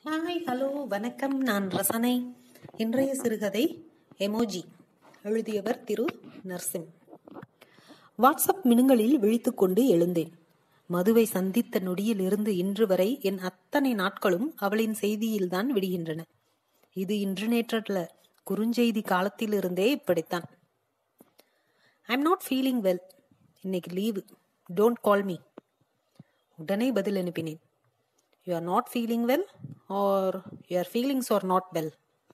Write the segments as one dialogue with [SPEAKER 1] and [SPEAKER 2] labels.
[SPEAKER 1] hi hello வணக்கம் நான் ரசனை இன்றைய சிறுகதை எமோஜி எழுதியவர் திரு நர்சிம் வாட்ஸ்அப் மினுங்களில் விழித்துக்கொண்டு எழுந்தேன் மதுவை சந்தித்த நொடியில் இருந்து இன்று வரை என் அத்தனை நாட்களும் அவளின் செய்தியில்தான் விடுகின்றன இது இன்று நேற்றல்ல குறுஞ்செய்தி காலத்திலிருந்தே இப்படித்தான் I am not feeling well இன்னைக்கு லீவு டோன்ட் கால் மீ உடனே பதில் அனுப்பினேன் you are not feeling well are your feelings are not well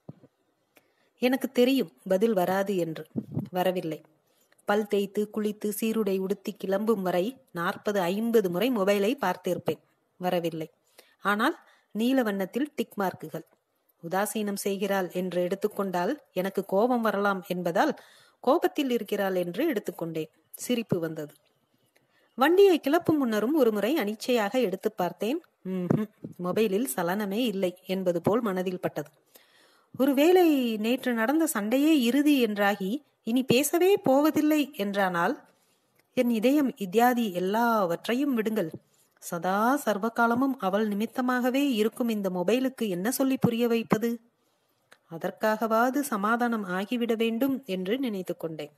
[SPEAKER 1] எனக்கு தெரியும் பதில் வராது என்று வரவில்லை பல் தேய்த்து குளித்து சீருடை உடுத்தி கிளம்பும் வரை நாற்பது ஐம்பது முறை மொபைலை பார்த்திருப்பேன் வரவில்லை ஆனால் நீல வண்ணத்தில் டிக் மார்க்குகள் உதாசீனம் செய்கிறாள் என்று எடுத்துக்கொண்டால் எனக்கு கோபம் வரலாம் என்பதால் கோபத்தில் இருக்கிறாள் என்று எடுத்துக்கொண்டேன் சிரிப்பு வந்தது வண்டியை கிளப்பும் முன்னரும் ஒருமுறை அனிச்சையாக எடுத்து பார்த்தேன் மொபைலில் சலனமே இல்லை என்பது போல் மனதில் பட்டது ஒருவேளை நேற்று நடந்த சண்டையே இறுதி என்றாகி இனி பேசவே போவதில்லை என்றானால் என் இதயம் இத்தியாதி எல்லாவற்றையும் விடுங்கள் சதா சர்வகாலமும் அவள் நிமித்தமாகவே இருக்கும் இந்த மொபைலுக்கு என்ன சொல்லி புரிய வைப்பது அதற்காகவாது சமாதானம் ஆகிவிட வேண்டும் என்று நினைத்து கொண்டேன்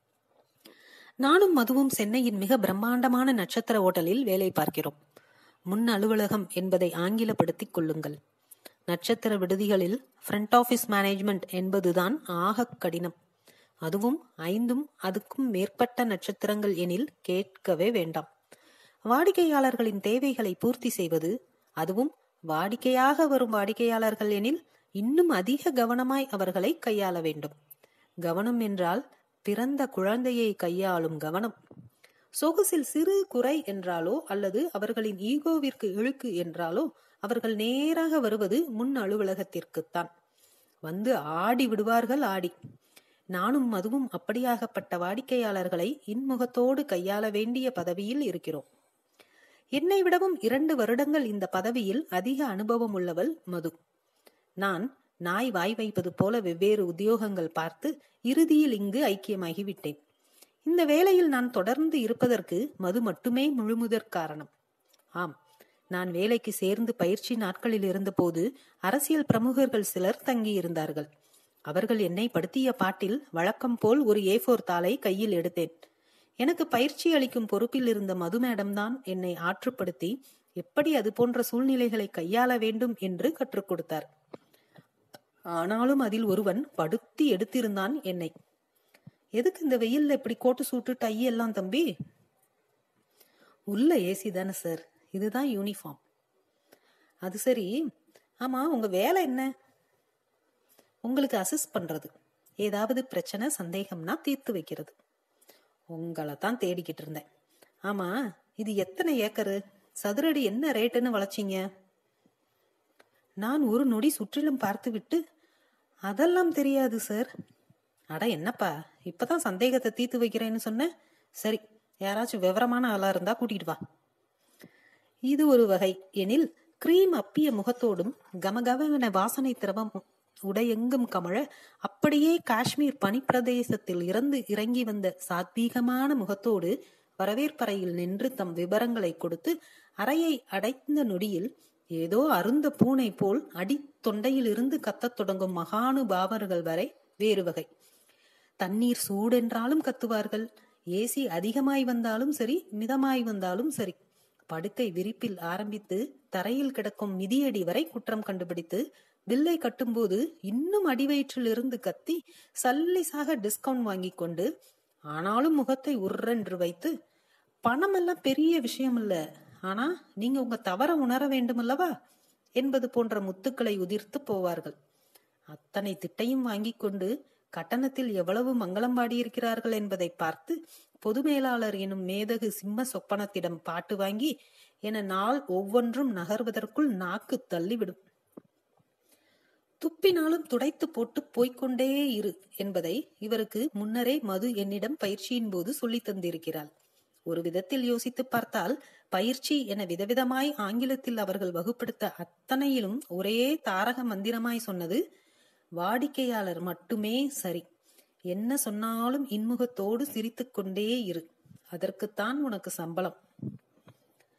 [SPEAKER 1] நானும் மதுவும் சென்னையின் மிக பிரம்மாண்டமான நட்சத்திர ஓட்டலில் வேலை பார்க்கிறோம் முன் அலுவலகம் என்பதை ஆங்கிலப்படுத்திக் கொள்ளுங்கள் நட்சத்திர விடுதிகளில் ஃப்ரண்ட் ஆபீஸ் மேனேஜ்மெண்ட் என்பதுதான் ஆக கடினம் அதுவும் ஐந்தும் அதுக்கும் மேற்பட்ட நட்சத்திரங்கள் எனில் கேட்கவே வேண்டாம் வாடிக்கையாளர்களின் தேவைகளை பூர்த்தி செய்வது அதுவும் வாடிக்கையாக வரும் வாடிக்கையாளர்கள் எனில் இன்னும் அதிக கவனமாய் அவர்களை கையாள வேண்டும் கவனம் என்றால் பிறந்த குழந்தையை கையாளும் கவனம் சொகுசில் சிறு குறை என்றாலோ அல்லது அவர்களின் ஈகோவிற்கு இழுக்கு என்றாலோ அவர்கள் நேராக வருவது முன் அலுவலகத்திற்குத்தான் வந்து ஆடி விடுவார்கள் ஆடி நானும் அதுவும் அப்படியாகப்பட்ட வாடிக்கையாளர்களை இன்முகத்தோடு கையாள வேண்டிய பதவியில் இருக்கிறோம் என்னை விடவும் இரண்டு வருடங்கள் இந்த பதவியில் அதிக அனுபவம் உள்ளவள் மது நான் நாய் வாய் வைப்பது போல வெவ்வேறு உத்தியோகங்கள் பார்த்து இறுதியில் இங்கு ஐக்கியமாகிவிட்டேன் இந்த வேலையில் நான் தொடர்ந்து இருப்பதற்கு மது மட்டுமே முழுமுதற் காரணம் ஆம் நான் வேலைக்கு சேர்ந்து பயிற்சி நாட்களில் இருந்தபோது அரசியல் பிரமுகர்கள் சிலர் தங்கியிருந்தார்கள் அவர்கள் என்னை படுத்திய பாட்டில் வழக்கம் போல் ஒரு ஏ போர் தாளை கையில் எடுத்தேன் எனக்கு பயிற்சி அளிக்கும் பொறுப்பில் இருந்த மது மேடம் தான் என்னை ஆற்றுப்படுத்தி எப்படி அது போன்ற சூழ்நிலைகளை கையாள வேண்டும் என்று கற்றுக் கொடுத்தார் ஆனாலும் அதில் ஒருவன் படுத்தி எடுத்திருந்தான் என்னை எதுக்கு இந்த வெயில்ல இப்படி கோட்டு சூட்டு டை எல்லாம் தம்பி உள்ள ஏசி தானே சார் இதுதான் யூனிஃபார்ம் அது சரி ஆமா உங்க வேலை என்ன உங்களுக்கு அசிஸ்ட் பண்றது ஏதாவது பிரச்சனை சந்தேகம்னா தீர்த்து வைக்கிறது உங்களை தான் தேடிக்கிட்டு இருந்தேன் ஆமா இது எத்தனை ஏக்கரு சதுரடி என்ன ரேட்டுன்னு வளைச்சிங்க நான் ஒரு நொடி சுற்றிலும் பார்த்துவிட்டு அதெல்லாம் தெரியாது சார் அட என்னப்பா இப்பதான் சந்தேகத்தை தீர்த்து வைக்கிறேன்னு சொன்ன சரி யாராச்சும் விவரமான ஆளா இருந்தா கூட்டிட்டு வா இது ஒரு வகை எனில் கிரீம் அப்பிய முகத்தோடும் கமகவன வாசனை திரவம் உடையெங்கும் கமழ அப்படியே காஷ்மீர் பனிப்பிரதேசத்தில் இறந்து இறங்கி வந்த சாத்வீகமான முகத்தோடு வரவேற்பறையில் நின்று தம் விவரங்களை கொடுத்து அறையை அடைந்த நொடியில் ஏதோ அருந்த பூனை போல் அடி தொண்டையில் இருந்து கத்தத் தொடங்கும் மகானுபாவர்கள் வரை வேறு வகை தண்ணீர் சூடென்றாலும் கத்துவார்கள் ஏசி அதிகமாய் வந்தாலும் சரி மிதமாய் வந்தாலும் சரி படுக்கை விரிப்பில் ஆரம்பித்து தரையில் கிடக்கும் மிதியடி வரை குற்றம் கண்டுபிடித்து பில்லை கட்டும்போது இன்னும் அடிவயிற்றில் இருந்து கத்தி சல்லிசாக டிஸ்கவுண்ட் வாங்கி கொண்டு ஆனாலும் முகத்தை உர்ரென்று வைத்து பணம் எல்லாம் பெரிய விஷயம் இல்ல ஆனா நீங்க உங்க தவற உணர வேண்டும் அல்லவா என்பது போன்ற முத்துக்களை உதிர்த்து போவார்கள் அத்தனை திட்டையும் வாங்கி கொண்டு கட்டணத்தில் எவ்வளவு மங்களம் பாடியிருக்கிறார்கள் என்பதை பார்த்து பொது மேலாளர் எனும் மேதகு சிம்ம சொப்பனத்திடம் பாட்டு வாங்கி என நாள் ஒவ்வொன்றும் நகர்வதற்குள் நாக்கு தள்ளிவிடும் துப்பினாலும் துடைத்து போட்டு போய்கொண்டே இரு என்பதை இவருக்கு முன்னரே மது என்னிடம் பயிற்சியின் போது சொல்லி தந்திருக்கிறாள் ஒரு விதத்தில் யோசித்து பார்த்தால் பயிற்சி என விதவிதமாய் ஆங்கிலத்தில் அவர்கள் வகுப்படுத்த அத்தனையிலும் ஒரே தாரக மந்திரமாய் சொன்னது வாடிக்கையாளர் மட்டுமே சரி என்ன சொன்னாலும் இன்முகத்தோடு சிரித்துக் கொண்டே இரு அதற்குத்தான் உனக்கு சம்பளம்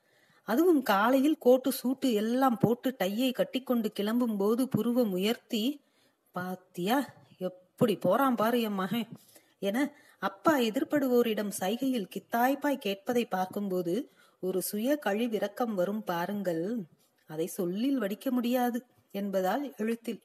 [SPEAKER 1] அதுவும் காலையில் கோட்டு சூட்டு எல்லாம் போட்டு டையை கட்டிக்கொண்டு கிளம்பும் போது புருவம் உயர்த்தி பாத்தியா எப்படி போறான் பாரு என் மகன் என அப்பா எதிர்ப்படுவோரிடம் சைகையில் கித்தாய்ப்பாய் கேட்பதை பார்க்கும்போது ஒரு சுய கழிவிறக்கம் வரும் பாருங்கள் அதை சொல்லில் வடிக்க முடியாது என்பதால் எழுத்தில்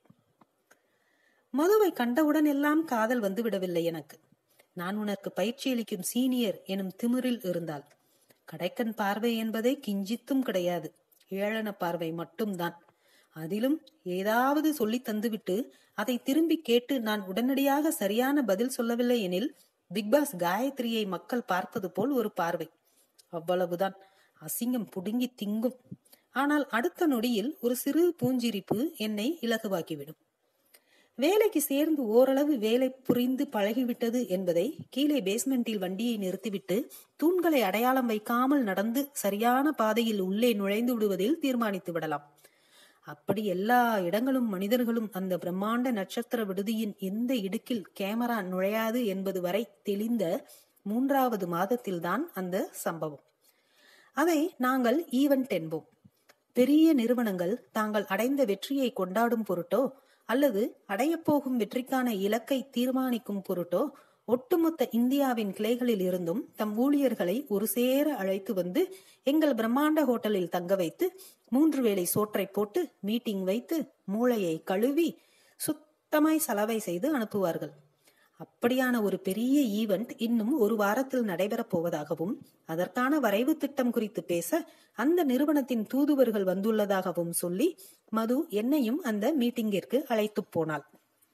[SPEAKER 1] மதுவை கண்டவுடன் எல்லாம் காதல் வந்துவிடவில்லை எனக்கு நான் உனக்கு பயிற்சி அளிக்கும் சீனியர் எனும் திமிரில் இருந்தாள் கடைக்கன் பார்வை என்பதே கிஞ்சித்தும் கிடையாது ஏளன பார்வை மட்டும்தான் அதிலும் ஏதாவது சொல்லி தந்துவிட்டு அதை திரும்பி கேட்டு நான் உடனடியாக சரியான பதில் சொல்லவில்லை எனில் பிக்பாஸ் காயத்ரியை மக்கள் பார்ப்பது போல் ஒரு பார்வை அவ்வளவுதான் அசிங்கம் புடுங்கி திங்கும் ஆனால் அடுத்த நொடியில் ஒரு சிறு பூஞ்சிரிப்பு என்னை இலகுவாக்கிவிடும் வேலைக்கு சேர்ந்து ஓரளவு வேலை புரிந்து பழகிவிட்டது என்பதை கீழே பேஸ்மெண்டில் வண்டியை நிறுத்திவிட்டு தூண்களை அடையாளம் வைக்காமல் நடந்து சரியான பாதையில் உள்ளே நுழைந்து விடுவதில் தீர்மானித்து விடலாம் அப்படி எல்லா இடங்களும் மனிதர்களும் அந்த பிரம்மாண்ட நட்சத்திர விடுதியின் எந்த இடுக்கில் கேமரா நுழையாது என்பது வரை தெளிந்த மூன்றாவது மாதத்தில்தான் அந்த சம்பவம் அதை நாங்கள் ஈவென்ட் என்போம் பெரிய நிறுவனங்கள் தாங்கள் அடைந்த வெற்றியை கொண்டாடும் பொருட்டோ அல்லது அடையப்போகும் வெற்றிக்கான இலக்கை தீர்மானிக்கும் பொருட்டோ ஒட்டுமொத்த இந்தியாவின் கிளைகளில் இருந்தும் தம் ஊழியர்களை ஒரு சேர அழைத்து வந்து எங்கள் பிரம்மாண்ட ஹோட்டலில் தங்க வைத்து மூன்று வேளை சோற்றை போட்டு மீட்டிங் வைத்து மூளையை கழுவி சுத்தமாய் சலவை செய்து அனுப்புவார்கள் அப்படியான ஒரு பெரிய ஈவெண்ட் இன்னும் ஒரு வாரத்தில் நடைபெறப் போவதாகவும் அதற்கான வரைவு திட்டம் குறித்து பேச அந்த நிறுவனத்தின் தூதுவர்கள் வந்துள்ளதாகவும் சொல்லி மது என்னையும் அந்த மீட்டிங்கிற்கு அழைத்து போனாள்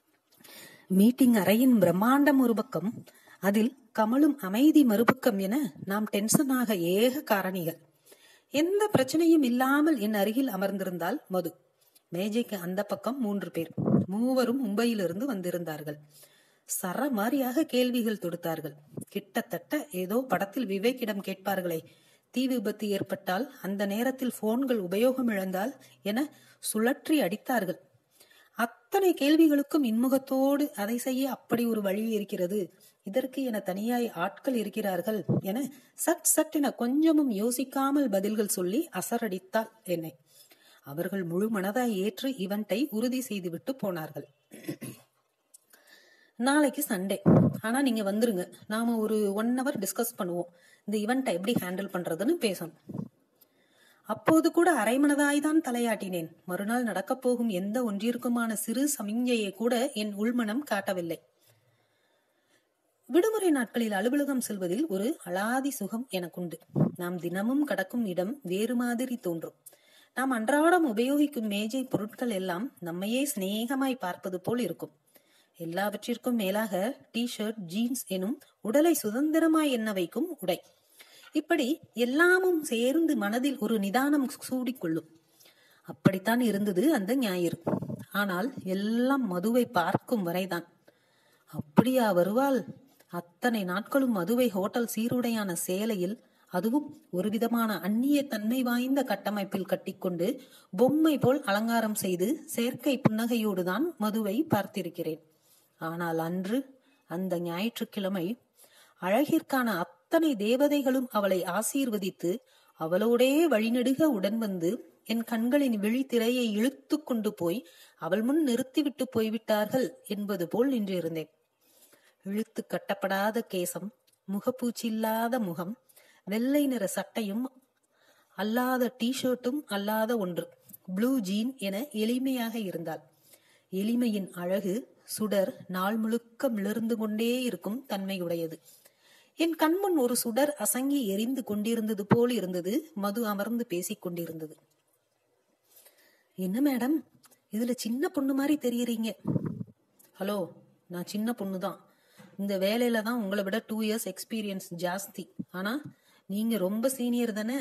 [SPEAKER 1] மீட்டிங் அறையின் பிரம்மாண்டம் ஒரு பக்கம் அதில் கமலும் அமைதி மறுபக்கம் என நாம் டென்ஷனாக ஏக காரணிகள் எந்த பிரச்சனையும் இல்லாமல் என் அருகில் அமர்ந்திருந்தால் மது மேஜைக்கு அந்த பக்கம் மூன்று பேர் மூவரும் மும்பையிலிருந்து வந்திருந்தார்கள் சர மாதிரியாக கேள்விகள் தொடுத்தார்கள் கிட்டத்தட்ட ஏதோ படத்தில் விவேக்கிடம் கேட்பார்களே தீ விபத்து ஏற்பட்டால் அந்த நேரத்தில் போன்கள் உபயோகம் இழந்தால் என சுழற்றி அடித்தார்கள் அத்தனை கேள்விகளுக்கும் இன்முகத்தோடு அதை செய்ய அப்படி ஒரு வழி இருக்கிறது இதற்கு என தனியாய் ஆட்கள் இருக்கிறார்கள் என சட் சட் என கொஞ்சமும் யோசிக்காமல் பதில்கள் சொல்லி அசரடித்தாள் என்னை அவர்கள் முழு மனதாய் ஏற்று இவன்ட்டை உறுதி செய்துவிட்டு போனார்கள் நாளைக்கு சண்டே ஆனா நீங்க வந்துருங்க நாம ஒரு ஒன் ஹவர் டிஸ்கஸ் பண்ணுவோம் இந்த இவெண்ட்டை எப்படி ஹேண்டில் பண்றதுன்னு பேசணும் அப்போது கூட அரைமனதாய்தான் தலையாட்டினேன் மறுநாள் நடக்கப் போகும் எந்த ஒன்றிற்குமான சிறு சமிஞ்சையை கூட என் உள்மனம் காட்டவில்லை விடுமுறை நாட்களில் அலுவலகம் செல்வதில் ஒரு அலாதி சுகம் எனக்குண்டு நாம் தினமும் கடக்கும் இடம் வேறு மாதிரி தோன்றும் நாம் அன்றாடம் உபயோகிக்கும் மேஜை பொருட்கள் எல்லாம் நம்மையே சிநேகமாய் பார்ப்பது போல் இருக்கும் எல்லாவற்றிற்கும் மேலாக டி ஷர்ட் ஜீன்ஸ் எனும் உடலை சுதந்திரமாய் எண்ண வைக்கும் உடை இப்படி எல்லாமும் சேர்ந்து மனதில் ஒரு நிதானம் சூடிக்கொள்ளும் அப்படித்தான் இருந்தது அந்த ஞாயிறு ஆனால் எல்லாம் மதுவை பார்க்கும் வரைதான் அப்படியா வருவாள் அத்தனை நாட்களும் மதுவை ஹோட்டல் சீருடையான சேலையில் அதுவும் ஒரு விதமான அந்நிய தன்மை வாய்ந்த கட்டமைப்பில் கட்டிக்கொண்டு பொம்மை போல் அலங்காரம் செய்து செயற்கை புன்னகையோடு தான் மதுவை பார்த்திருக்கிறேன் ஆனால் அன்று அந்த ஞாயிற்றுக்கிழமை அழகிற்கான அத்தனை தேவதைகளும் அவளை ஆசீர்வதித்து அவளோடே வழிநெடுக உடன் வந்து என் கண்களின் விழித்திரையை இழுத்து கொண்டு போய் அவள் முன் நிறுத்திவிட்டு போய்விட்டார்கள் என்பது போல் நின்றிருந்தேன் இழுத்து கட்டப்படாத கேசம் முகப்பூச்சி இல்லாத முகம் வெள்ளை நிற சட்டையும் அல்லாத ஷர்ட்டும் அல்லாத ஒன்று ப்ளூ ஜீன் என எளிமையாக இருந்தாள் எளிமையின் அழகு சுடர் நாள் முழுக்க மிளர்ந்து கொண்டே இருக்கும் தன்மையுடையது என் கண்முன் ஒரு சுடர் அசங்கி எரிந்து கொண்டிருந்தது போல் இருந்தது மது அமர்ந்து பேசிக் கொண்டிருந்தது என்ன மேடம் இதுல சின்ன பொண்ணு மாதிரி தெரியறீங்க ஹலோ நான் சின்ன பொண்ணு தான் இந்த வேலையில தான் உங்களை விட டூ இயர்ஸ் எக்ஸ்பீரியன்ஸ் ஜாஸ்தி ஆனா நீங்க ரொம்ப சீனியர் தானே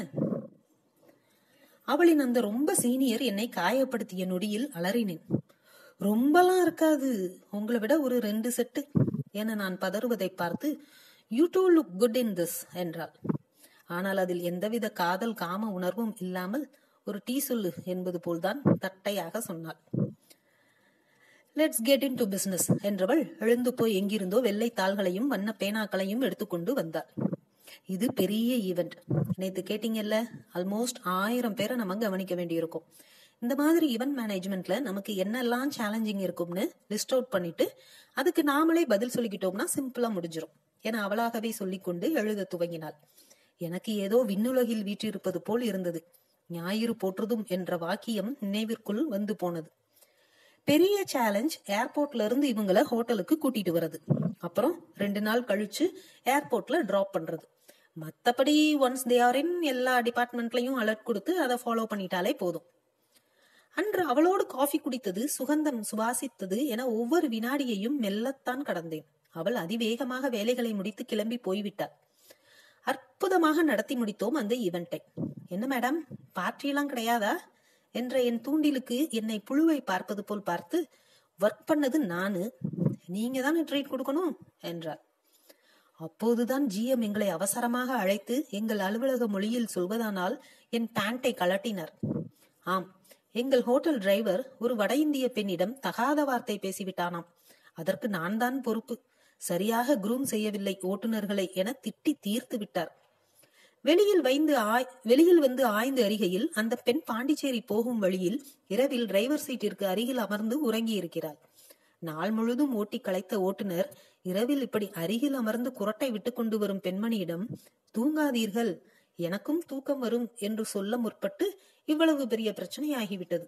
[SPEAKER 1] அவளின் அந்த ரொம்ப சீனியர் என்னை காயப்படுத்திய நொடியில் அலறினேன் ரொம்பலாம் இருக்காது உங்களை விட ஒரு ரெண்டு செட்டு என நான் பதறுவதை பார்த்து you too look good in this என்றாள் ஆனால் அதில் எந்தவித காதல் காம உணர்வும் இல்லாமல் ஒரு டீ சொல்லு என்பது போல்தான் தட்டையாக சொன்னாள் let's get into business என்றவள் எழுந்து போய் எங்கிருந்தோ வெள்ளை தாள்களையும் வண்ண பேனாக்களையும் எடுத்துக்கொண்டு வந்தாள் இது பெரிய ஈவெண்ட் நேத்து கேட்டீங்கல்ல ஆல்மோஸ்ட் ஆயிரம் பேரை நம்ம கவனிக்க வேண்டியிருக்கும் இந்த மாதிரி ஈவெண்ட் மேனேஜ்மெண்ட்ல நமக்கு என்னெல்லாம் சேலஞ்சிங் இருக்கும்னு லிஸ்ட் அவுட் பண்ணிட்டு அதுக்கு நாமளே பதில் சொல்லிக்கிட்டோம்னா சிம்பிளா முடிஞ்சிரும் என அவளாகவே சொல்லிக்கொண்டு எழுத துவங்கினாள் எனக்கு ஏதோ விண்ணுலகில் வீற்றிருப்பது போல் இருந்தது ஞாயிறு போற்றுதும் என்ற வாக்கியம் நினைவிற்குள் வந்து போனது பெரிய சேலஞ்ச் ஏர்போர்ட்ல இருந்து இவங்கள ஹோட்டலுக்கு கூட்டிட்டு வர்றது அப்புறம் ரெண்டு நாள் கழிச்சு ஏர்போர்ட்ல டிராப் பண்றது மத்தபடி ஒன்ஸ் தே ஆர் இன் எல்லா டிபார்ட்மெண்ட்லயும் அலர்ட் கொடுத்து அதை ஃபாலோ பண்ணிட்டாலே போதும் அன்று அவளோடு காஃபி குடித்தது சுகந்தம் சுவாசித்தது என ஒவ்வொரு வினாடியையும் மெல்லத்தான் கடந்தேன் அவள் அதிவேகமாக வேலைகளை முடித்து கிளம்பி போய்விட்டாள் அற்புதமாக நடத்தி முடித்தோம் அந்த ஈவெண்டை என்ன மேடம் பார்ட்டியெல்லாம் கிடையாதா என்ற என் தூண்டிலுக்கு என்னை புழுவை பார்ப்பது போல் பார்த்து ஒர்க் பண்ணது நானு நீங்க தானே ட்ரீட் கொடுக்கணும் என்றார் அப்போதுதான் ஜிஎம் எங்களை அவசரமாக அழைத்து எங்கள் அலுவலக மொழியில் சொல்வதானால் என் பேண்டை கலட்டினார் ஆம் எங்கள் ஹோட்டல் டிரைவர் ஒரு வட இந்திய பெண்ணிடம் தகாத வார்த்தை பேசிவிட்டானாம் அதற்கு நான் தான் பொறுப்பு சரியாக குரூம் செய்யவில்லை ஓட்டுநர்களை என திட்டி தீர்த்து விட்டார் வெளியில் வைந்து ஆய் வெளியில் வந்து ஆய்ந்து அறிகையில் அந்த பெண் பாண்டிச்சேரி போகும் வழியில் இரவில் டிரைவர் சீட்டிற்கு அருகில் அமர்ந்து உறங்கி இருக்கிறாள் நாள் முழுதும் ஓட்டி களைத்த ஓட்டுநர் இரவில் இப்படி அருகில் அமர்ந்து குரட்டை விட்டு கொண்டு வரும் பெண்மணியிடம் தூங்காதீர்கள் எனக்கும் தூக்கம் வரும் என்று சொல்ல முற்பட்டு இவ்வளவு பெரிய பிரச்சனையாகிவிட்டது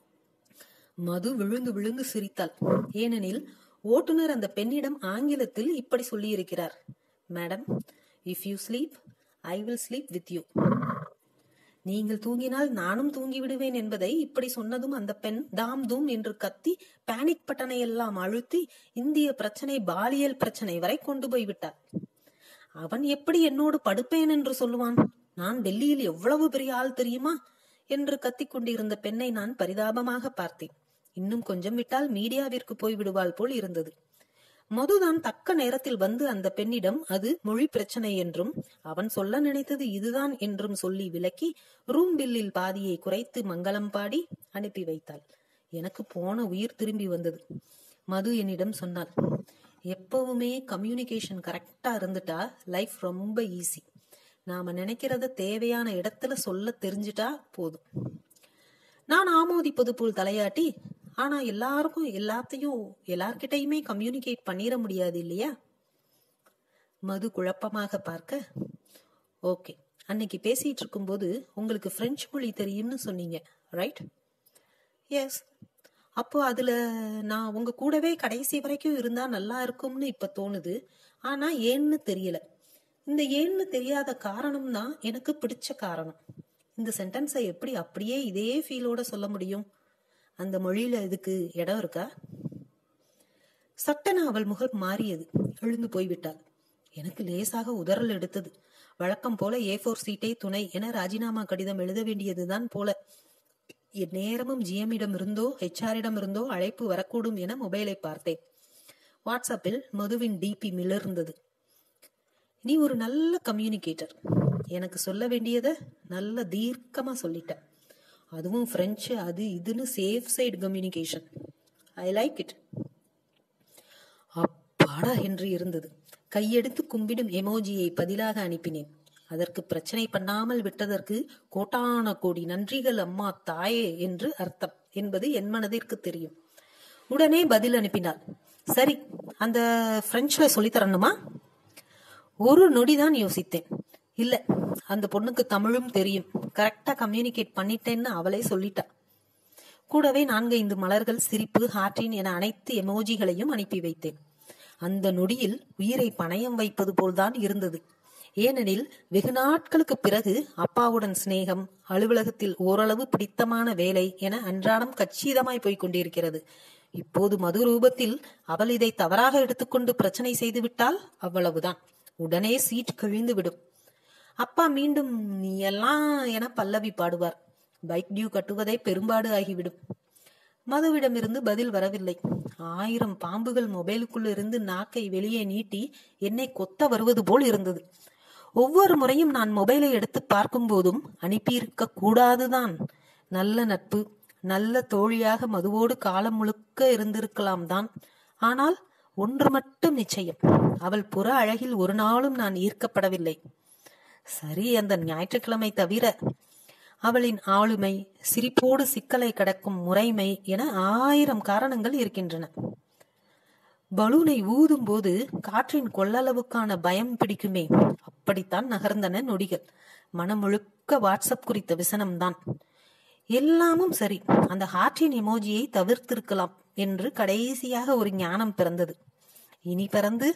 [SPEAKER 1] மது விழுந்து விழுந்து சிரித்தாள் ஏனெனில் ஓட்டுநர் அந்த பெண்ணிடம் ஆங்கிலத்தில் இப்படி சொல்லியிருக்கிறார் madam if you sleep I will sleep with you நீங்கள் தூங்கினால் நானும் தூங்கி விடுவேன் என்பதை இப்படி சொன்னதும் அந்த பெண் தாம் தூம் என்று கத்தி பேனிக் பட்டனை எல்லாம் அழுத்தி இந்திய பிரச்சனை பாலியல் பிரச்சனை வரை கொண்டு போய் விட்டார் அவன் எப்படி என்னோடு படுப்பேன் என்று சொல்லுவான் நான் டெல்லியில் எவ்வளவு பெரிய ஆள் தெரியுமா என்று கத்திக் கொண்டிருந்த பெண்ணை நான் பரிதாபமாக பார்த்தேன் இன்னும் கொஞ்சம் விட்டால் மீடியாவிற்கு போய் விடுவாள் போல் இருந்தது மதுதான் தக்க நேரத்தில் வந்து அந்த பெண்ணிடம் அது மொழி பிரச்சனை என்றும் அவன் சொல்ல நினைத்தது இதுதான் என்றும் சொல்லி விளக்கி ரூம் பில்லில் பாதியை குறைத்து மங்களம் பாடி அனுப்பி வைத்தாள் எனக்கு போன உயிர் திரும்பி வந்தது மது என்னிடம் சொன்னாள் எப்பவுமே கம்யூனிகேஷன் கரெக்டா இருந்துட்டா லைஃப் ரொம்ப ஈஸி நாம நினைக்கிறத தேவையான இடத்துல சொல்ல தெரிஞ்சிட்டா போதும் நான் ஆமோதிப்பது போல் தலையாட்டி ஆனா எல்லாருக்கும் எல்லாத்தையும் எல்லார்கிட்டயுமே கம்யூனிகேட் பண்ணிட முடியாது இல்லையா மது குழப்பமாக பார்க்க ஓகே அன்னைக்கு பேசிட்டு இருக்கும்போது உங்களுக்கு பிரெஞ்சு மொழி தெரியும்னு சொன்னீங்க ரைட் எஸ் அப்போ அதுல நான் உங்க கூடவே கடைசி வரைக்கும் இருந்தா நல்லா இருக்கும்னு இப்ப தோணுது ஆனா ஏன்னு தெரியல இந்த ஏன்னு தெரியாத காரணம் தான் எனக்கு பிடிச்ச காரணம் இந்த சென்டென்ஸை எப்படி அப்படியே இதே ஃபீலோட சொல்ல முடியும் அந்த மொழியில இதுக்கு இடம் இருக்கா சட்டன அவள் முகம் மாறியது எழுந்து போய்விட்டாள் எனக்கு லேசாக உதறல் எடுத்தது வழக்கம் போல ஏ போர் சீட்டை துணை என ராஜினாமா கடிதம் எழுத வேண்டியதுதான் போல நேரமும் ஜிஎம்மிடம் இருந்தோ ஹெச்ஆரிடம் இருந்தோ அழைப்பு வரக்கூடும் என மொபைலை பார்த்தேன் வாட்ஸ்அப்பில் மதுவின் டிபி மிளர்ந்தது நீ ஒரு நல்ல கம்யூனிகேட்டர் எனக்கு சொல்ல வேண்டியத நல்ல தீர்க்கமா சொல்லிட்ட அதுவும் பிரெஞ்சு அது இதுன்னு safe side communication I like it அப்பாடா என்று இருந்தது கையெடுத்து கும்பிடும் எமோஜியை பதிலாக அனுப்பினேன் அதற்கு பிரச்சனை பண்ணாமல் விட்டதற்கு கோட்டான கோடி நன்றிகள் அம்மா தாயே என்று அர்த்தம் என்பது என் மனதிற்கு தெரியும் உடனே பதில் அனுப்பினாள் சரி அந்த பிரெஞ்சுல சொல்லி தரணுமா ஒரு நொடிதான் யோசித்தேன் இல்ல அந்த பொண்ணுக்கு தமிழும் தெரியும் கரெக்டா கம்யூனிகேட் பண்ணிட்டேன்னு அவளே சொல்லிட்டா கூடவே நான்கைந்து மலர்கள் சிரிப்பு ஹார்டின் என அனைத்து எமோஜிகளையும் அனுப்பி வைத்தேன் அந்த நொடியில் உயிரை பணயம் வைப்பது போல்தான் இருந்தது ஏனெனில் வெகு நாட்களுக்கு பிறகு அப்பாவுடன் சிநேகம் அலுவலகத்தில் ஓரளவு பிடித்தமான வேலை என அன்றாடம் கச்சிதமாய் போய்க் கொண்டிருக்கிறது இப்போது மது ரூபத்தில் அவள் இதை தவறாக எடுத்துக்கொண்டு பிரச்சனை செய்து விட்டால் அவ்வளவுதான் உடனே சீட் கிழிந்து விடும் அப்பா மீண்டும் நீ எல்லாம் என பல்லவி பாடுவார் பைக் டியூ கட்டுவதை பெரும்பாடு ஆகிவிடும் மதுவிடமிருந்து பதில் வரவில்லை ஆயிரம் பாம்புகள் மொபைலுக்குள் இருந்து நாக்கை வெளியே நீட்டி என்னை கொத்த வருவது போல் இருந்தது ஒவ்வொரு முறையும் நான் மொபைலை எடுத்து பார்க்கும் போதும் அனுப்பியிருக்க கூடாதுதான் நல்ல நட்பு நல்ல தோழியாக மதுவோடு காலம் முழுக்க இருந்திருக்கலாம் தான் ஆனால் ஒன்று மட்டும் நிச்சயம் அவள் புற அழகில் ஒரு நாளும் நான் ஈர்க்கப்படவில்லை சரி அந்த ஞாயிற்றுக்கிழமை தவிர அவளின் ஆளுமை சிரிப்போடு சிக்கலை கடக்கும் முறைமை என ஆயிரம் காரணங்கள் இருக்கின்றன பலூனை ஊதும் போது காற்றின் கொள்ளளவுக்கான பயம் பிடிக்குமே அப்படித்தான் நகர்ந்தன நொடிகள் மனம் முழுக்க வாட்ஸ்அப் குறித்த விசனம்தான் எல்லாமும் சரி அந்த ஹார்ட்டின் எமோஜியை தவிர்த்திருக்கலாம் என்று கடைசியாக ஒரு ஞானம் பிறந்தது இனி பிறந்து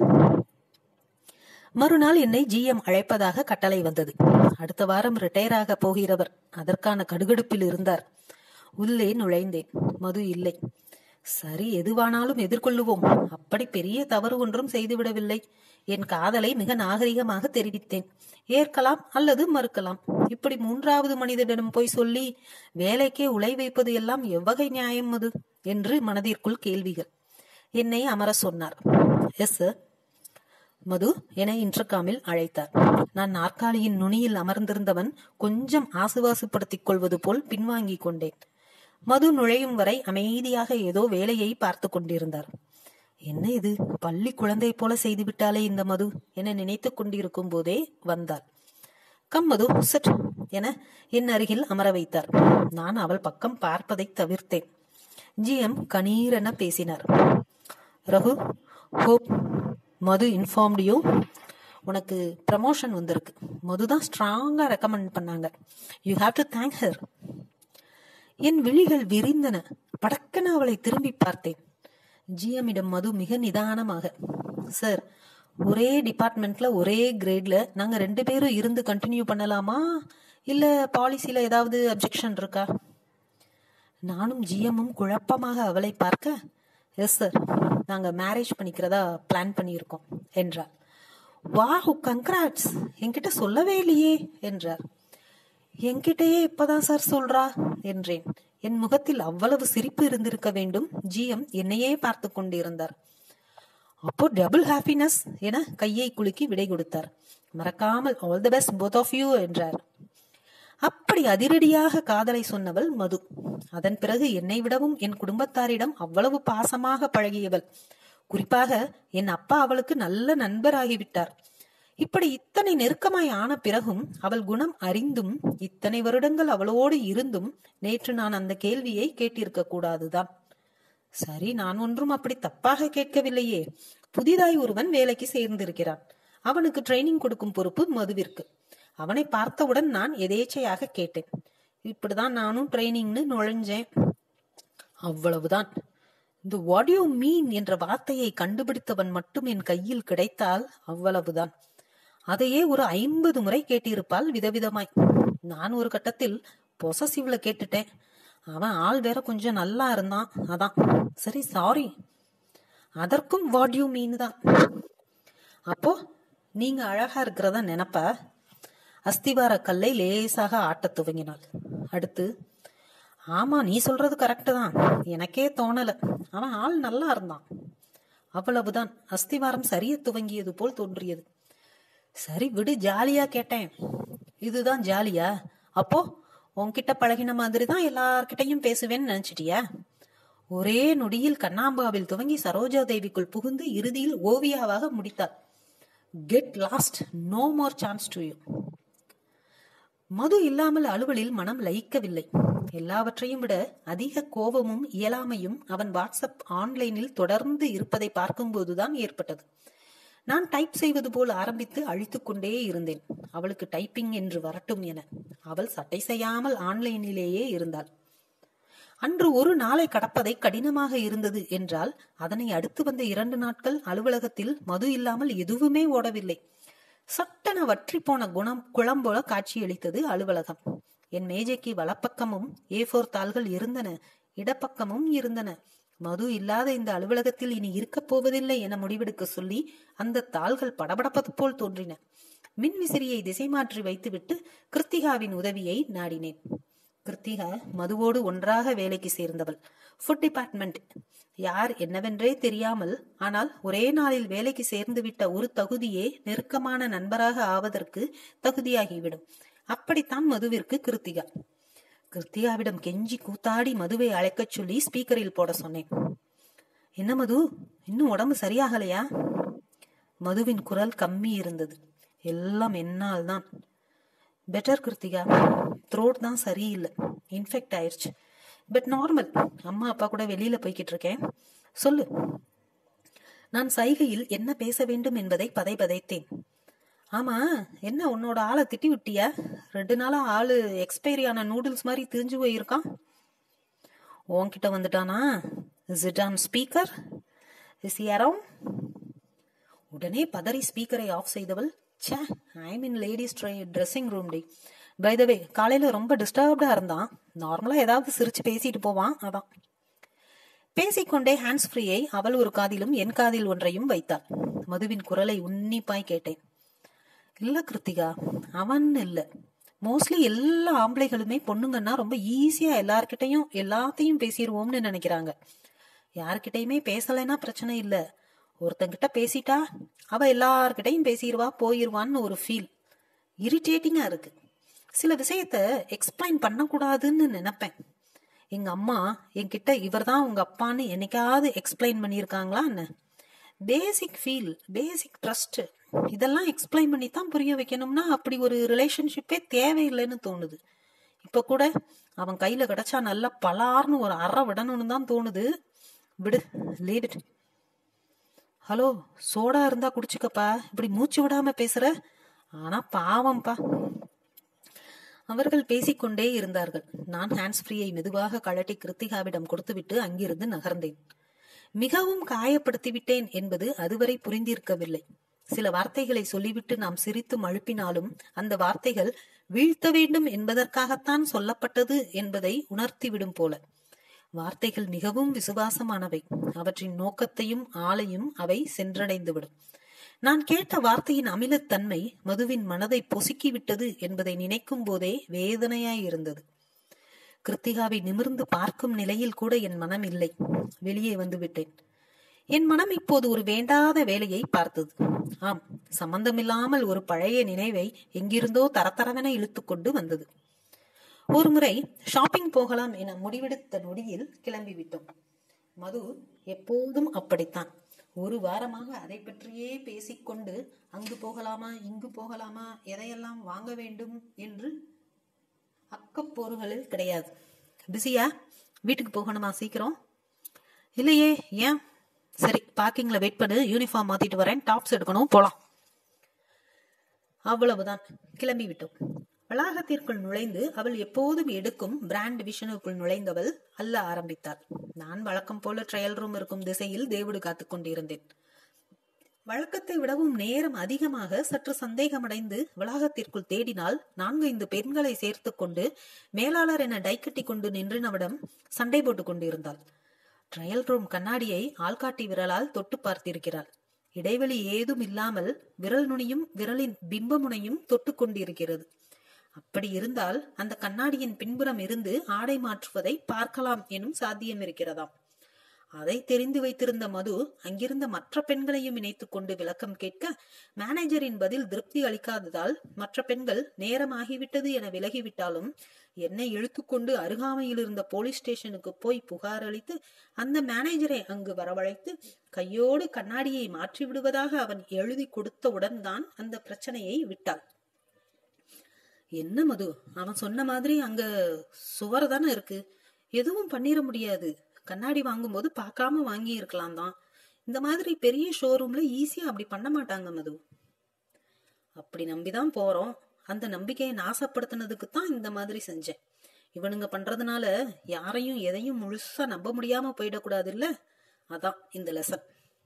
[SPEAKER 1] மறுநாள் என்னை ஜிஎம் அழைப்பதாக கட்டளை வந்தது அடுத்த வாரம் ரிட்டையர் ஆக போகிறவர் அதற்கான கடுகடுப்பில் இருந்தார் உள்ளே நுழைந்தேன் மது இல்லை சரி எதுவானாலும் எதிர்கொள்ளுவோம் அப்படி பெரிய தவறு ஒன்றும் செய்துவிடவில்லை என் காதலை மிக நாகரிகமாக தெரிவித்தேன் ஏற்கலாம் அல்லது மறுக்கலாம் இப்படி மூன்றாவது மனிதனிடம் போய் சொல்லி வேலைக்கே உலை வைப்பது எல்லாம் எவ்வகை நியாயம் அது என்று மனதிற்குள் கேள்விகள் என்னை அமர சொன்னார் எஸ் சார் மது என இன்டர்காமில் அழைத்தார் நான் நாற்காலியின் நுனியில் அமர்ந்திருந்தவன் கொஞ்சம் ஆசுவாசுப்படுத்திக் கொள்வது போல் பின்வாங்கிக் கொண்டேன் மது நுழையும் வரை அமைதியாக ஏதோ வேலையை பார்த்து கொண்டிருந்தார் என்ன இது பள்ளி குழந்தை போல செய்துவிட்டாலே இந்த மது என நினைத்துக் கொண்டிருக்கும் போதே வந்தாள் கம் மது சட் என என் அருகில் அமர வைத்தார் நான் அவள் பக்கம் பார்ப்பதை தவிர்த்தேன் ஜிஎம் கணீரென பேசினார் Raghu hope Madhu informed you உனக்கு ப்ரமோஷன் வந்திருக்கு மது தான் ஸ்ட்ராங்கா ரெக்கமெண்ட் பண்ணாங்க you have to thank her என் விழிகள் விரிந்தன படக்கென அவளை திரும்பி பார்த்தேன் ஜிஎம்மிடம் மது மிக நிதானமாக சார் ஒரே டிபார்ட்மெண்ட்ல ஒரே கிரேட்ல நாங்க ரெண்டு பேரும் இருந்து கண்டினியூ பண்ணலாமா இல்ல பாலிசில ஏதாவது அப்ஜெக்ஷன் இருக்கா நானும் ஜிஎம்மும் குழப்பமாக அவளை பார்க்க எஸ் சார் நாங்க மேரேஜ் பண்ணிக்கிறதா பிளான் பண்ணியிருக்கோம் என்றார் வாஹு கங்க்ராட்ஸ் என்கிட்ட சொல்லவே இல்லையே என்றார் என்கிட்டயே இப்பதான் சார் சொல்றா என்றேன் என் முகத்தில் அவ்வளவு சிரிப்பு இருந்திருக்க வேண்டும் ஜிஎம் என்னையே பார்த்து கொண்டிருந்தார் அப்போ டபுள் ஹாப்பினஸ் என கையை குலுக்கி விடை கொடுத்தார் மறக்காமல் all the best both of you என்றார் அப்படி அதிரடியாக காதலை சொன்னவள் மது அதன் பிறகு என்னை விடவும் என் குடும்பத்தாரிடம் அவ்வளவு பாசமாக பழகியவள் குறிப்பாக என் அப்பா அவளுக்கு நல்ல நண்பராகிவிட்டார் இப்படி இத்தனை நெருக்கமாய் ஆன பிறகும் அவள் குணம் அறிந்தும் இத்தனை வருடங்கள் அவளோடு இருந்தும் நேற்று நான் அந்த கேள்வியை கேட்டிருக்க கூடாதுதான் சரி நான் ஒன்றும் அப்படி தப்பாக கேட்கவில்லையே புதிதாய் ஒருவன் வேலைக்கு சேர்ந்திருக்கிறான் அவனுக்கு ட்ரைனிங் கொடுக்கும் பொறுப்பு மதுவிற்கு அவனை பார்த்தவுடன் நான் எதேச்சையாக கேட்டேன் இப்படிதான் நானும் ட்ரைனிங்னு நுழைஞ்சேன் அவ்வளவுதான் இந்த வாட் யூ மீன் என்ற வார்த்தையை கண்டுபிடித்தவன் மட்டும் என் கையில் கிடைத்தால் அவ்வளவுதான் அதையே ஒரு ஐம்பது முறை கேட்டிருப்பாள் விதவிதமாய் நான் ஒரு கட்டத்தில் பொசசிவ்ல கேட்டுட்டேன் அவன் ஆள் வேற கொஞ்சம் நல்லா இருந்தான் அதான் சரி சாரி அதற்கும் வாட் யூ மீன் தான் அப்போ நீங்க அழகா இருக்கிறதா நினைப்ப அஸ்திவார கல்லை லேசாக ஆட்டத் துவங்கினாள் அடுத்து ஆமா நீ சொல்றது கரெக்டு தான் எனக்கே தோணல அவன் ஆள் நல்லா இருந்தான் அவ்வளவுதான் அஸ்திவாரம் சரிய துவங்கியது போல் தோன்றியது சரி விடு ஜாலியா கேட்டேன் இதுதான் ஜாலியா அப்போ உன்கிட்ட பழகின மாதிரி தான் எல்லார்கிட்டையும் பேசுவேன்னு நினைச்சிட்டியா ஒரே நொடியில் கண்ணாம்பாவில் துவங்கி சரோஜா தேவிக்குள் புகுந்து இறுதியில் ஓவியாவாக முடித்தாள் get lost no more chance to you Madhu இல்லாமல் அலுவலில் மனம் லயிக்கவில்லை எல்லாவற்றையும் விட அதிக கோபமும் இயலாமையும் அவன் வாட்ஸ்அப் ஆன்லைனில் தொடர்ந்து இருப்பதை பார்க்கும்போதுதான் ஏற்பட்டது நான் டைப் செய்வது போல் ஆரம்பித்து அழித்துக் கொண்டே இருந்தேன் அவளுக்கு டைப்பிங் என்று வரட்டும் என அவள் சட்டை செய்யாமல் ஆன்லைனிலேயே இருந்தாள் அன்று ஒரு நாளை கடப்பதை கடினமாக இருந்தது என்றால் அதனை அடுத்து வந்த இரண்டு நாட்கள் அலுவலகத்தில் மது இல்லாமல் எதுவுமே ஓடவில்லை சட்டென வற்றி போன குணம் குளம்போல காட்சியளித்தது அலுவலகம் என் மேஜைக்கு வலப்பக்கமும் ஏ ஃபோர் தாள்கள் இருந்தன இடப்பக்கமும் இருந்தன மது இல்லாத இந்த அலுவலகத்தில் இனி இருக்கப் போவதில்லை என முடிவெடுக்க சொல்லி அந்த தாள்கள் படபடப்பது போல் தோன்றின மின் விசிறியை திசை மாற்றி வைத்துவிட்டு கிருத்திகாவின் உதவியை நாடினேன் கிருத்திகா மதுவோடு ஒன்றாக வேலைக்கு சேர்ந்தவள் ஃபுட் டிபார்ட்மெண்ட் யார் என்னவென்றே தெரியாமல் ஆனால் ஒரே நாளில் வேலைக்கு சேர்ந்துவிட்ட ஒரு தகுதியே நெருக்கமான நண்பராக ஆவதற்கு தகுதியாகிவிடும் அப்படித்தான் மதுவிற்கு கிருத்திகா கிருத்திகாவிடம் கெஞ்சி கூத்தாடி மதுவை அழைக்கச் சொல்லி ஸ்பீக்கரில் போட சொன்னேன் என்ன மது இன்னும் உடம்பு சரியாகலையா மதுவின் குரல் கம்மி இருந்தது எல்லாம் என்னால் தான் பெட்டர் கிருத்திகா த்ரோட் தான் சரியில்லை இன்ஃபெக்ட் ஆயிடுச்சு பட் நார்மல் அம்மா அப்பா கூட வெளியில போய்கிட்டு இருக்கேன் சொல்லு நான் சைகையில் என்ன பேச வேண்டும் என்பதை பதை பதைத்தேன் ஆமா என்ன உன்னோட ஆளை திட்டி விட்டியா ரெண்டு நாளா ஆளு எக்ஸ்பைரி ஆன நூடுல்ஸ் மாதிரி திரிஞ்சு போயிருக்கான் உன்கிட்ட வந்துட்டானா is it on speaker is around உடனே பதறி ஸ்பீக்கரை ஆஃப் செய்தவள் ச்சே I mean ladies dressing room டி பை த வே காலையில ரொம்ப டிஸ்டர்ப்டா இருந்தான் நார்மலா ஏதாவது சிரிச்சு பேசிட்டு போவான் அதான் பேசிக்கொண்டே ஹேண்ட்ஸ் ஃப்ரீயை அவள் ஒரு காதிலும் என் காதில் ஒன்றையும் வைத்தாள் மதுவின் குரலை உன்னிப்பாய் கேட்டேன் இல்ல கிருத்திகா அவன் இல்ல மோஸ்ட்லி எல்லா ஆம்பளைகளுமே பொண்ணுங்கன்னா ரொம்ப ஈஸியா எல்லார்கிட்டயும் எல்லாத்தையும் பேசிடுவோம்னு நினைக்கிறாங்க யார்கிட்டயுமே பேசலைன்னா பிரச்சனை இல்ல ஒருத்தங்கிட்ட பேசிட்டா அவ எல்லார்கிட்டயும் பேசிடுவா போயிருவான்னு ஒரு ஃபீல் இரிட்டேட்டிங்கா இருக்கு சில விஷயத்த எக்ஸ்பிளைன் பண்ணக்கூடாதுன்னு நினைப்பேன் எங்க அம்மா என்கிட்ட இவர்தான் உங்க அப்பான்னு என்னைக்காவது எக்ஸ்பிளைன் பண்ணியிருக்காங்களா என்ன பேசிக் ஃபீல் பேசிக் ட்ரஸ்ட் இதெல்லாம் எக்ஸ்பிளைன் பண்ணி தான் புரிய வைக்கணும்னா அப்படி ஒரு ரிலேஷன்ஷிப்பே தேவையில்லைன்னு தோணுது இப்ப கூட அவன் கையில கிடைச்சா நல்லா பலார்னு ஒரு அற விடணும்னு தான் தோணுது விடு லீவ் இட் ஹலோ சோடா இருந்தா குடிச்சுக்கப்பா இப்படி மூச்சு விடாம பேசுற ஆனா பாவம்பா அவர்கள் பேசிக்கொண்டே இருந்தார்கள் நான் ஹேண்ட்ஸ் ஃப்ரீயை மெதுவாக கழட்டி கிருத்திகாவிடம் கொடுத்துவிட்டு அங்கிருந்து நகர்ந்தேன் மிகவும் காயப்படுத்தி விட்டேன் என்பது அதுவரை புரிந்திருக்கவில்லை சில வார்த்தைகளை சொல்லிவிட்டு நாம் சிரித்து மழுப்பினாலும் அந்த வார்த்தைகள் வீழ்த்த வேண்டும் என்பதற்காகத்தான் சொல்லப்பட்டது என்பதை உணர்த்திவிடும் போல வார்த்தைகள் மிகவும் விசுவாசமானவை அவற்றின் நோக்கத்தையும் ஆளையும் அவை சென்றடைந்துவிடும் நான் கேட்ட வார்த்தையின் அமிலத்தன்மை மதுவின் மனதை பொசுக்கிவிட்டது என்பதை நினைக்கும் போதே வேதனையாய் இருந்தது கிருத்திகாவை நிமிர்ந்து பார்க்கும் நிலையில் கூட என் மனம் இல்லை வெளியே வந்து விட்டேன் என் மனம் இப்போது ஒரு வேண்டாத வேலையை பார்த்தது ஆம் சம்பந்தமில்லாமல் ஒரு பழைய நினைவை எங்கிருந்தோ தரத்தரவென இழுத்துக்கொண்டு வந்தது ஒரு முறை ஷாப்பிங் போகலாம் என முடிவெடுத்த நொடியில் கிளம்பிவிட்டோம் மது எப்போதும் அப்படித்தான் ஒரு வாரமாக அதை பற்றியே பேசிக்கொண்டு அங்கு போகலாமா இங்கு போகலாமா எதையெல்லாம் வாங்க வேண்டும் என்று அக்கப்போறுகளில் கிடையாது பிஸியா வீட்டுக்கு போகணுமா சீக்கிரம் இல்லையே ஏன் சரி பார்க்கிங்ல வெயிட் பண்ணு யூனிஃபார்ம் மாத்திட்டு வரேன் டாப்ஸ் எடுக்கணும் போலாம் அவ்வளவுதான் கிளம்பி விட்டோம் வளாகத்திற்குள் நுழைந்து அவள் எப்போதும் எடுக்கும் பிராண்ட் டிவிஷனுக்குள் நுழைந்தவள் அல்ல ஆரம்பித்தாள் நான் வழக்கம் போல ட்ரையல் ரூம் இருக்கும் திசையில் தேவுடு காத்துக் கொண்டிருந்தேன் வழக்கத்தை விடவும் நேரம் அதிகமாக சற்று சந்தேகமடைந்து வளாகத்திற்குள் தேடினால் நான்கு ஐந்து பெண்களை சேர்த்து கொண்டு மேலாளர் என டைக்கட்டி கொண்டு நின்றினவிடம் சண்டை போட்டுக் கொண்டிருந்தாள் ட்ரையல் ரூம் கண்ணாடியை ஆள்காட்டி விரலால் தொட்டு பார்த்திருக்கிறாள் இடைவெளி ஏதும் இல்லாமல் விரல் நுனியும் விரலின் பிம்பமுனையும் தொட்டு கொண்டிருக்கிறது அப்படி இருந்தால் அந்த கண்ணாடியின் பின்புறம் இருந்து ஆடை மாற்றுவதை பார்க்கலாம் எனும் சாத்தியம் இருக்கிறதாம் அதை தெரிந்து வைத்திருந்த மது அங்கிருந்த மற்ற பெண்களையும் இணைத்துக் கொண்டு விளக்கம் கேட்க மேனேஜரின் பதில் திருப்தி அளிக்காததால் மற்ற பெண்கள் நேரமாகிவிட்டது என விலகிவிட்டாலும் என்னை இழுத்துக்கொண்டு அருகாமையில் இருந்த போலீஸ் ஸ்டேஷனுக்கு போய் புகார் அளித்து அந்த மேனேஜரை அங்கு வரவழைத்து கையோடு கண்ணாடியை மாற்றி விடுவதாக அவன் எழுதி கொடுத்தவுடன் தான் அந்த பிரச்சனையை விட்டாள் என்ன மது அவன் சொன்ன மாதிரி அங்க சுவர் தானே இருக்கு எதுவும் பண்ணிட முடியாது கண்ணாடி வாங்கும்போது பார்க்காம வாங்கி இருக்கலாம் தான் இந்த மாதிரி பெரிய ஷோரூம்ல ஈஸியா அப்படி பண்ண மாட்டாங்க மது அப்படி நம்பிதான் போறோம் அந்த நம்பிக்கையை நாசப்படுத்தினதுக்கு தான் இந்த மாதிரி செஞ்சேன் இவனுங்க பண்றதுனால யாரையும் எதையும் முழுசா நம்ப முடியாம போயிடக்கூடாது இல்ல அதான் இந்த லெசன்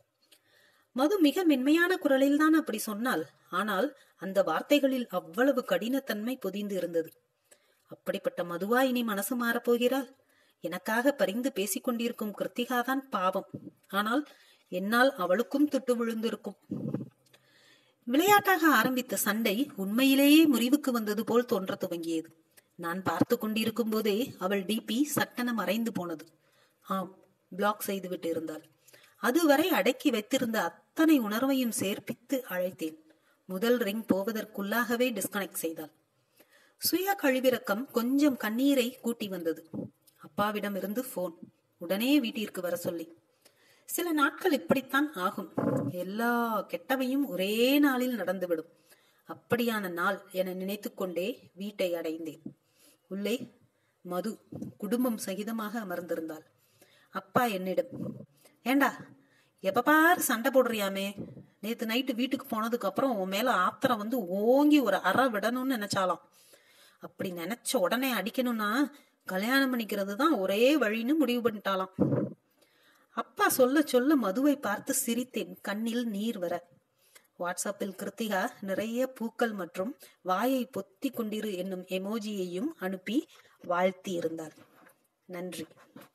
[SPEAKER 1] மது மிக மென்மையான குரலில் தான் அப்படி சொன்னாள் ஆனால் அந்த வார்த்தைகளில் அவ்வளவு கடினத்தன்மை பொதிந்து இருந்தது அப்படிப்பட்ட மதுவா இனி மனசு மாறப்போகிறாள் எனக்காக பரிந்து பேசிக் கொண்டிருக்கும் கிருத்திகாதான் பாவம் ஆனால் என்னால் அவளுக்கும் துட்டு விழுந்திருக்கும் விளையாட்டாக ஆரம்பித்த சண்டை உண்மையிலேயே முறிவுக்கு வந்தது போல் தோன்ற துவங்கியது நான் பார்த்து கொண்டிருக்கும் போதே அவள் டிபி சட்டென மறைந்து போனது ஆம் பிளாக் செய்துவிட்டு இருந்தாள் அதுவரை அடக்கி வைத்திருந்த அத்தனை உணர்வையும் சேர்ப்பித்து அழைத்தேன் முதல் ரிங் போவதற்குள்ளாகவே டிஸ்கனெக்ட் செய்தாள் சுய கழிவிறக்கம் கொஞ்சம் கண்ணீரை கூட்டி வந்தது அப்பாவிடம் இருந்து போன் உடனே வீட்டிற்கு வர சொல்லி சில நாட்கள் இப்படித்தான் ஆகும் எல்லா கெட்டவையும் ஒரே நாளில் நடந்துவிடும் அப்படியான நாள் என நினைத்துக்கொண்டே வீட்டை அடைந்தேன் உள்ளே மது குடும்பம் சகிதமாக அமர்ந்திருந்தாள் அப்பா என்னிடம் ஏண்டா எப்ப பாரு சண்டை போடுறியாமே நேத்து நைட்டு வீட்டுக்கு போனதுக்கு அப்புறம் உன் மேல ஆத்திரம் வந்து ஓங்கி ஒரு அற விடணும்னு நினைச்சாலாம் அப்படி நினைச்ச உடனே அடிக்கணும்னா கல்யாணம் பண்ணிக்கிறது தான் ஒரே வழின்னு முடிவு பண்ணிட்டாலாம் அப்பா சொல்ல சொல்ல மதுவை பார்த்து சிரித்தேன் கண்ணில் நீர் வர வாட்ஸ்அப்பில் கிருத்திகா நிறைய பூக்கள் மற்றும் வாயை பொத்தி கொண்டிரு என்னும் எமோஜியையும் அனுப்பி வாழ்த்தி இருந்தாள் நன்றி